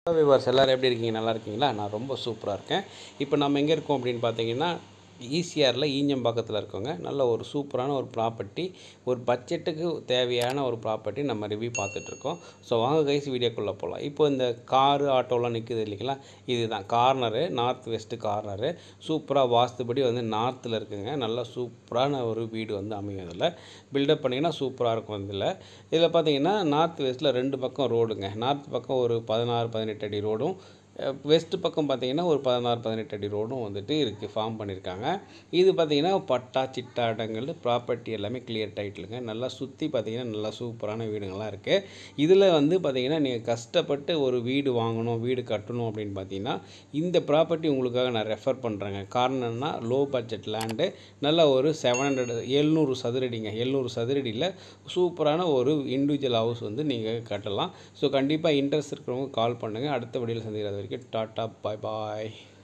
viewers எல்லோரும் எப்படி இருக்கீங்க நல்லா இருக்கீங்களா நான் ரொம்ப சூப்பராக இருக்கேன் இப்போ நம்ம எங்கே இருக்கோம் அப்படின்னு பார்த்தீங்கன்னா ஈசிஆரில் ஈஞ்சம்பாக்கத்தில் இருக்கோங்க நல்ல ஒரு சூப்பரான ஒரு ப்ராப்பர்ட்டி ஒரு பட்ஜெட்டுக்கு தேவையான ஒரு ப்ராப்பர்ட்டி நம்ம ரிவ்யூ பார்த்துட்ருக்கோம் ஸோ வாங்க கைஸ் வீடியோக்குள்ளே போகலாம் இப்போ இந்த காரு ஆட்டோலாம் நிற்குது இல்லைங்களா இதுதான் கார்னரு நார்த் வெஸ்ட்டு கார்னரு சூப்பராக வாஸ்துபடி வந்து நார்த்தில் இருக்குங்க நல்லா சூப்பரான ஒரு வீடு வந்து அமையும் இதில் பில்டப் பண்ணிங்கன்னா சூப்பராக இருக்கும் இதில் இதில் பார்த்தீங்கன்னா நார்த் வெஸ்ட்டில் ரெண்டு பக்கம் ரோடுங்க நார்த் பக்கம் ஒரு பதினாறு பதினெட்டு அடி ரோடும் வெஸ்ட் பக்கம் பார்த்தீங்கன்னா ஒரு பதினாறு பதினெட்டு அடி ரோடும் வந்துட்டு இருக்குது ஃபார்ம் பண்ணியிருக்காங்க இது பார்த்தீங்கன்னா பட்டா சிட்டா இடங்கள் ப்ராப்பர்ட்டி எல்லாமே கிளியர் டைட்டிலுங்க நல்லா சுற்றி பார்த்தீங்கன்னா நல்லா சூப்பரான வீடுங்கள்லாம் இருக்குது இதில் வந்து பார்த்தீங்கன்னா நீங்கள் கஷ்டப்பட்டு ஒரு வீடு வாங்கணும் வீடு கட்டணும் அப்படின்னு பார்த்தீங்கன்னா இந்த ப்ராப்பர்ட்டி உங்களுக்காக நான் ரெஃபர் பண்ணுறேங்க காரணம்னா லோ பட்ஜெட் லேண்டு நல்ல ஒரு செவன் ஹண்ட்ரட் எழுநூறு சதுரடிங்க எழுநூறு சதுரடியில் சூப்பரான ஒரு இண்டிவிஜுவல் ஹவுஸ் வந்து நீங்கள் கட்டலாம் ஸோ கண்டிப்பாக இன்ட்ரெஸ்ட் இருக்கிறவங்க கால் பண்ணுங்கள் அடுத்த வீடியோவில் சந்திக்கிறது வரைக்கும் டாட்டா பாய் பாய்